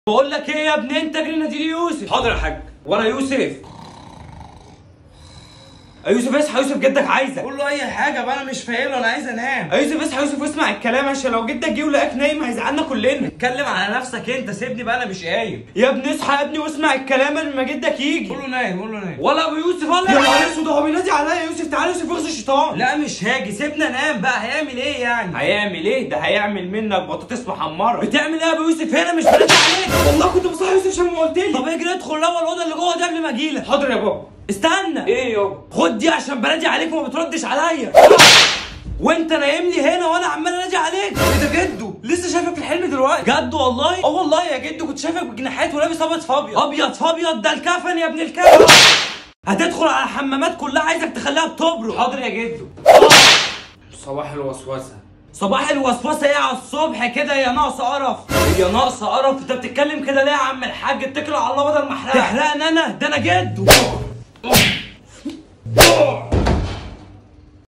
بقول لك ايه يا ابني انت جري نادي يوسف حاضر يا حاج وانا يوسف يا يوسف اصحى يوسف جدك عايزك قول له اي حاجه بقى انا مش فايله انا عايز انام يا يوسف اصحى يوسف واسمع الكلام عشان لو جدك جه ولقاك نايم هيزعلنا كلنا اتكلم على نفسك انت سيبني بقى انا مش قايم يا ابني اصحى يا ابني واسمع الكلام قبل ما جدك يجي قول له نايم قول له نايم ولا ابو يوسف ولا يا نهار اسود هو بينادي عليا يا يوسف تعالى يوسف اخذ الشيطان لا مش هاجي سيبنا انام بقى هيعمل ايه يعني هيعمل ايه ده هيعمل منك بطاطس محمره بتعمل ايه يا ابو يوسف هنا مش بنادي عليك والله كنت بصحى يوسف عشان ما قلت لي طب اجري ادخل الاول الاوضه اللي جوه دي قبل ما اجيلك حاضر يا بابا استنى ايه يابا خد دي عشان بنادي عليك وما بتردش عليا وانت نايم لي هنا وانا عمال انادي عليك ايه ده جده لسه شايفك في الحلم دلوقتي جد والله اه والله يا جدو كنت شايفك بجناحات ولابس ابيض في ابيض ابيض في ابيض ده الكفن يا ابن الكلب هتدخل على الحمامات كلها عايزك تخليها بتبرق حاضر يا جدو صباح الوسوسه صباح الوسوسه ايه على الصبح كده يا ناقص قرف هي ناقصه قرف انت بتتكلم كده ليه يا عم الحاج اتكل على الله بدل ما احرقك تحرقني انا ده انا جده